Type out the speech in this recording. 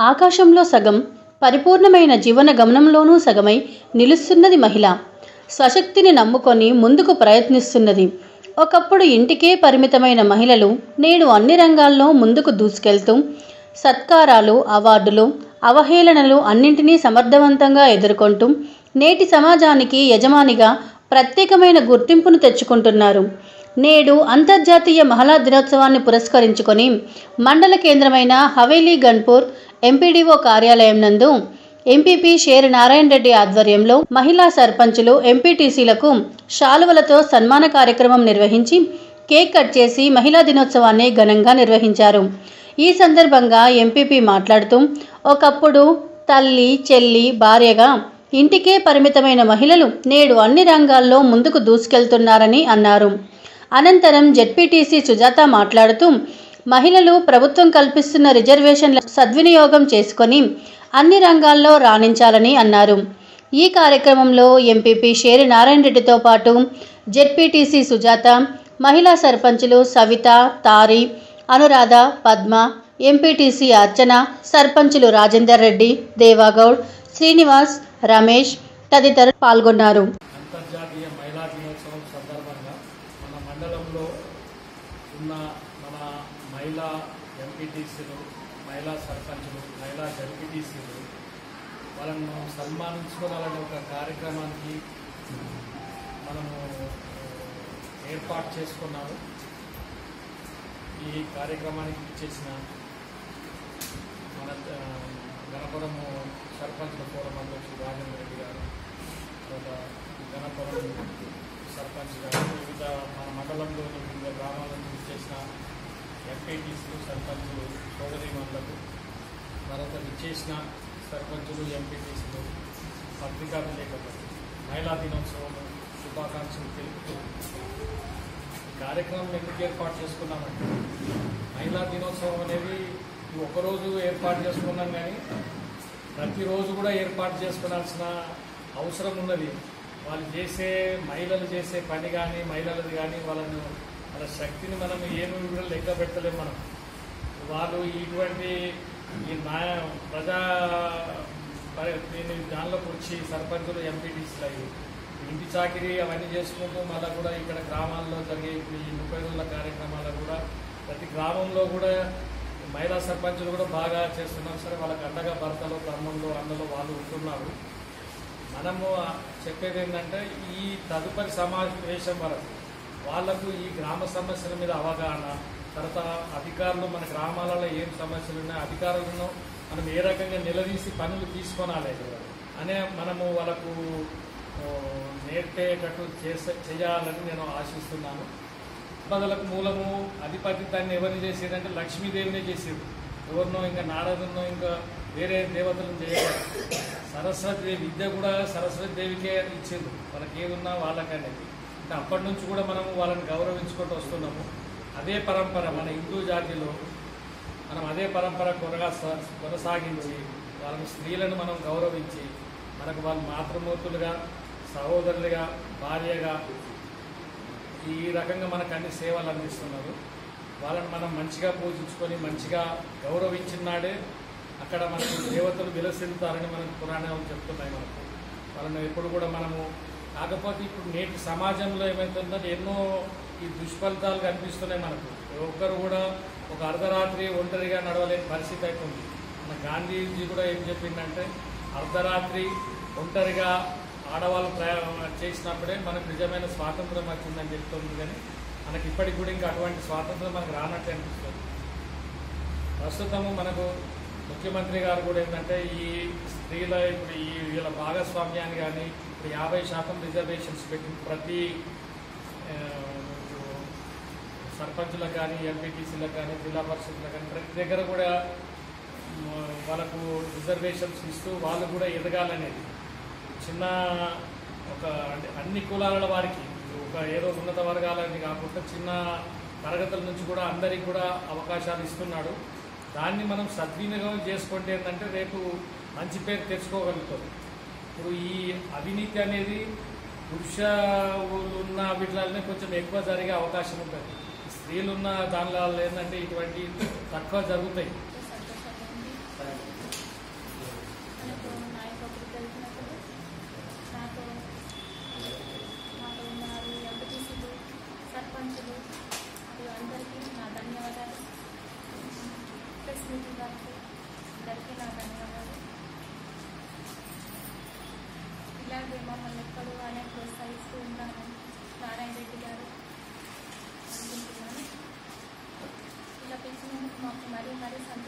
ఆకాశంలో సగం పరిపూర్ణమైన జీవన గమనంలోనూ సగమై నిలుస్తున్నది మహిళ స్వశక్తిని నమ్ముకొని ముందుకు ప్రయత్నిస్తున్నది ఒకప్పుడు ఇంటికే పరిమితమైన మహిళలు నేడు అన్ని రంగాల్లో ముందుకు దూసుకెళ్తూ సత్కారాలు అవార్డులు అవహేళనలు అన్నింటినీ సమర్థవంతంగా ఎదుర్కొంటూ నేటి సమాజానికి యజమానిగా ప్రత్యేకమైన గుర్తింపును తెచ్చుకుంటున్నారు నేడు అంతర్జాతీయ మహిళా దినోత్సవాన్ని పురస్కరించుకొని మండల కేంద్రమైన హవేలీ గన్పూర్ ఎంపీడీఓ కార్యాలయం నందు ఎంపీపీ షేర్ నారాయణ రెడ్డి ఆధ్వర్యంలో మహిళా సర్పంచులు ఎంపీటీసీలకు శాలువలతో సన్మాన కార్యక్రమం నిర్వహించి కేక్ కట్ చేసి మహిళా దినోత్సవాన్ని ఘనంగా నిర్వహించారు ఈ సందర్భంగా ఎంపీపీ మాట్లాడుతూ ఒకప్పుడు తల్లి చెల్లి భార్యగా ఇంటికే పరిమితమైన మహిళలు నేడు అన్ని రంగాల్లో ముందుకు దూసుకెళ్తున్నారని అన్నారు అనంతరం జెడ్పీటీసీ సుజాత మాట్లాడుతూ మహిళలు ప్రభుత్వం కల్పిస్తున్న రిజర్వేషన్ల సద్వినియోగం చేసుకొని అన్ని రంగాల్లో రాణించాలని అన్నారు ఈ కార్యక్రమంలో ఎంపీపీ షేరి నారాయణ రెడ్డితో పాటు జెడ్పీటీసీ సుజాత మహిళా సర్పంచులు సవిత తారి అనురాధ పద్మ ఎంపీటీసీ అర్చన సర్పంచులు రాజేందర్ రెడ్డి దేవాగౌడ్ శ్రీనివాస్ రమేష్ తదితరులు పాల్గొన్నారు అంతర్జాతీయ మహిళా దినోత్సవం సందర్భంగా మన మండలంలో ఉన్న మన మహిళా ఎంపీటీసీలు మహిళా సర్పంచులు మహిళా జడ్పీటీసీలు వాళ్ళను మనం సన్మానించుకోవాలనే ఒక కార్యక్రమానికి మనము ఏర్పాటు చేసుకున్నాము ఈ కార్యక్రమానికి ఇచ్చేసిన మన ఆ, గణపురము సర్పంచ్ల ఫోరం అధ్యక్షుడు రాజేంద్ర రెడ్డి గారు తర్వాత గణపురం సర్పంచ్ గారు వివిధ మన మండలంలోని వివిధ గ్రామాల నుంచి చేసిన ఎంపీటీసీలు సర్పంచులు సోదరీమణులకు తర్వాత విచ్చేసిన సర్పంచులు ఎంపీటీసీలు పత్రికా విలేకరులు మహిళా దినోత్సవం శుభాకాంక్షలు తెలుపుతూ ఈ కార్యక్రమం ఎందుకు ఏర్పాటు చేసుకున్నామంటే మహిళా దినోత్సవం అనేది ఈ ఒకరోజు ఏర్పాటు చేసుకున్నాం కానీ ప్రతిరోజు కూడా ఏర్పాటు చేసుకోవాల్సిన అవసరం ఉన్నది వాళ్ళు చేసే మహిళలు చేసే పని కానీ మహిళలది కానీ వాళ్ళను వాళ్ళ శక్తిని మనం ఏమి కూడా లెక్క పెట్టలేము మనం వాళ్ళు ఇటువంటి ఈ న్యాయ ప్రజా పరి- దీని దానిలోకి వచ్చి సర్పంచులు ఎంపీటీసీలు అయ్యి ఇంటి చాకిరీ అవన్నీ చేసుకుంటూ మళ్ళీ కూడా ఇక్కడ గ్రామాల్లో జరిగే ఇప్పుడు ఈ ముప్పై రోజుల కార్యక్రమాలు కూడా ప్రతి గ్రామంలో కూడా మహిళా సర్పంచులు కూడా బాగా చేస్తున్నారు సరే వాళ్ళకి అండగా భర్తలు తమ్ముళ్ళు అన్నలు వాళ్ళు ఉంటున్నారు మనము చెప్పేది ఏంటంటే ఈ తదుపరి సమావేశం వరకు వాళ్లకు ఈ గ్రామ సమస్యల మీద అవగాహన తర్వాత అధికారులు మన గ్రామాలలో ఏం సమస్యలు ఉన్నాయి అధికారులను మనం ఏ రకంగా నిలదీసి పనులు తీసుకోనాలి అనే మనము వాళ్ళకు ఓ, నేర్పేటట్టు చేసే చేయాలని నేను ఆశిస్తున్నాను సంపదలకు మూలము అధిపతిత్వాన్ని ఎవరిని చేసేదంటే లక్ష్మీదేవినే చేసేది ఎవరినో ఇంకా నారదునో ఇంకా వేరే దేవతలను చేయలేదు సరస్వతి దేవి విద్య కూడా సరస్వతి దేవికే ఇచ్చింది వాళ్ళకి ఏదున్నా వాళ్ళకనేది అంటే అప్పటి నుంచి కూడా మనము వాళ్ళని గౌరవించుకుంటూ వస్తున్నాము అదే పరంపర మన హిందూ జాతిలో మనం అదే పరంపర కొనగా స- కొనసాగించి వాళ్ళని స్త్రీలను మనం గౌరవించి మనకు వాళ్ళు మాతృమూర్తులుగా సహోదరులుగా భార్యగా ఈ రకంగా మనకు అన్ని సేవలు అందిస్తున్నారు వాళ్ళని మనం మంచిగా పూజించుకొని మంచిగా గౌరవించినాడే అక్కడ మనకు దేవతలు విలసిల్లుతారని మనకు పురాణాలు చెప్తున్నాయి మనకు వాళ్ళని ఎప్పుడు కూడా మనము కాకపోతే ఇప్పుడు నేటి సమాజంలో ఏమవుతుందంటే ఎన్నో ఈ దుష్ఫలితాలు కనిపిస్తున్నాయి మనకు ఒక్కరు కూడా ఒక అర్ధరాత్రి ఒంటరిగా నడవలేని పరిస్థితి అవుతుంది మన గాంధీజీ కూడా ఏం చెప్పిందంటే అర్ధరాత్రి ఒంటరిగా ఆడవాళ్ళు ప్రయాణం చేసినప్పుడే మనకు నిజమైన స్వాతంత్రం వచ్చిందని చెప్తుంది కానీ మనకి ఇప్పటికి కూడా ఇంకా అటువంటి స్వాతంత్రం మనకు రానట్టు అనిపిస్తుంది ప్రస్తుతము మనకు ముఖ్యమంత్రి గారు కూడా ఏంటంటే ఈ స్త్రీల ఇప్పుడు ఈ వీళ్ళ భాగస్వామ్యాన్ని కానీ ఇప్పుడు యాభై శాతం రిజర్వేషన్స్ పెట్టి ప్రతి ఆ, సర్పంచులకు కానీ ఎంపీటీసీలకు కానీ జిల్లా పరిషత్లకు కానీ ప్రతి దగ్గర కూడా మ, వాళ్ళకు రిజర్వేషన్స్ ఇస్తూ వాళ్ళు కూడా ఎదగాలనేది చిన్న ఒక అంటే అన్ని కులాల వారికి ఒక ఏదో ఉన్నత వర్గాలని కాకుండా చిన్న తరగతుల నుంచి కూడా అందరికి కూడా అవకాశాలు ఇస్తున్నాడు దాన్ని మనం సద్వినియోగం చేసుకుంటే ఏంటంటే రేపు మంచి పేరు తెచ్చుకోగలుగుతాం ఇప్పుడు ఈ అవినీతి అనేది పురుషులు ఉన్న వీటిలోనే కొంచెం ఎక్కువ జరిగే అవకాశం ఉంటుంది స్త్రీలు ఉన్న దానిలో ఏంటంటే ఇటువంటి తక్కువ జరుగుతాయి అధ్యక్షులు మరియు అందరికీ నా ధన్యవాదాలు ప్రెస్ మీటింగ్ గారికి అందరికీ నా ధన్యవాదాలు ఇలాగే మమ్మల్ని ఎప్పుడు అనే ప్రోత్సహిస్తూ ఉన్నాను నారాయణ రెడ్డి గారు అనుకుంటున్నాను ఇలా పెంచినందుకు మాకు మరీ మరీ సంతోషం